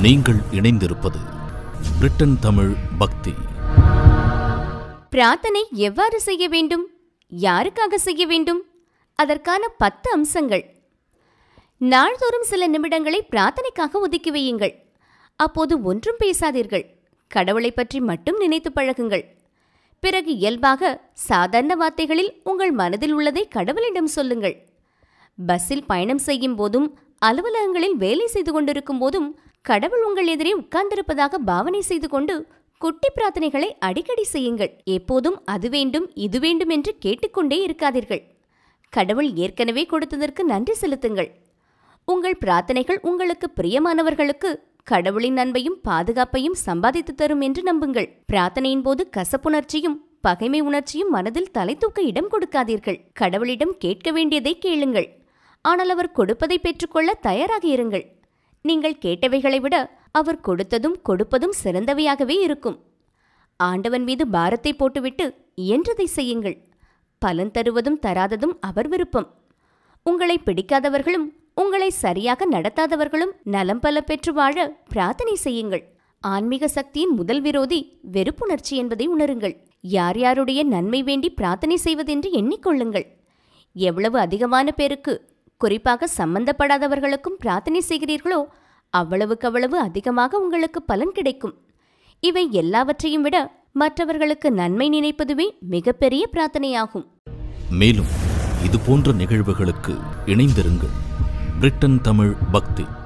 நீங்கள் இணைந்திருப்பது பிரிட்டன் தமிழ் பக்தி பிரார்த்தனை எவ்வாறு செய்ய வேண்டும் யாருக்காக செய்ய வேண்டும் அதற்கான பத்து அம்சங்கள் நாள்தோறும் சில நிமிடங்களை பிரார்த்தனைக்காக ஒதுக்கி வையுங்கள் அப்போது ஒன்றும் பேசாதீர்கள் கடவுளை பற்றி மட்டும் நினைத்து பழகுங்கள் பிறகு இயல்பாக சாதாரண வார்த்தைகளில் உங்கள் மனதில் உள்ளதை கடவுளிடம் சொல்லுங்கள் பஸ்ஸில் பயணம் செய்யும் போதும் அலுவலகங்களில் வேலை செய்து கொண்டிருக்கும் போதும் கடவுள் உங்கள் எதிரே உட்கார்ந்திருப்பதாக பாவனை செய்து கொண்டு குட்டி பிரார்த்தனைகளை அடிக்கடி செய்யுங்கள் எப்போதும் அது வேண்டும் இது வேண்டும் என்று கேட்டுக்கொண்டே இருக்காதீர்கள் கடவுள் ஏற்கனவே கொடுத்ததற்கு நன்றி செலுத்துங்கள் உங்கள் பிரார்த்தனைகள் உங்களுக்கு பிரியமானவர்களுக்கு கடவுளின் அன்பையும் பாதுகாப்பையும் சம்பாதித்து தரும் என்று நம்புங்கள் பிரார்த்தனையின் போது கசப்புணர்ச்சியும் பகைமை உணர்ச்சியும் மனதில் தலை தூக்க இடம் கொடுக்காதீர்கள் கடவுளிடம் கேட்க வேண்டியதை கேளுங்கள் ஆனால் அவர் கொடுப்பதை பெற்றுக்கொள்ள தயாராக இருங்கள் நீங்கள் கேட்டவைகளை விட அவர் கொடுத்ததும் கொடுப்பதும் சிறந்தவையாகவே இருக்கும் ஆண்டவன் மீது பாரத்தை போட்டுவிட்டு இயன்றதை செய்யுங்கள் பலன் தருவதும் தராததும் அவர் விருப்பம் உங்களை பிடிக்காதவர்களும் உங்களை சரியாக நடத்தாதவர்களும் நலம் பல பெற்று வாழ பிரார்த்தனை செய்யுங்கள் ஆன்மீக சக்தியின் முதல் விரோதி வெறுப்புணர்ச்சி என்பதை உணருங்கள் யார் யாருடைய நன்மை வேண்டி பிரார்த்தனை செய்வதென்று எண்ணிக்கொள்ளுங்கள் எவ்வளவு அதிகமான பேருக்கு குறிப்பாக சம்பந்தப்படாதவர்களுக்கும் பிரார்த்தனை செய்கிறீர்களோ அவ்வளவுக்கவ்வளவு அதிகமாக உங்களுக்கு பலன் கிடைக்கும் இவை எல்லாவற்றையும் விட மற்றவர்களுக்கு நன்மை நினைப்பதுவே மிகப்பெரிய பிரார்த்தனையாகும் மேலும் இது போன்ற நிகழ்வுகளுக்கு இணைந்திருங்கள் பிரிட்டன் தமிழ் பக்தி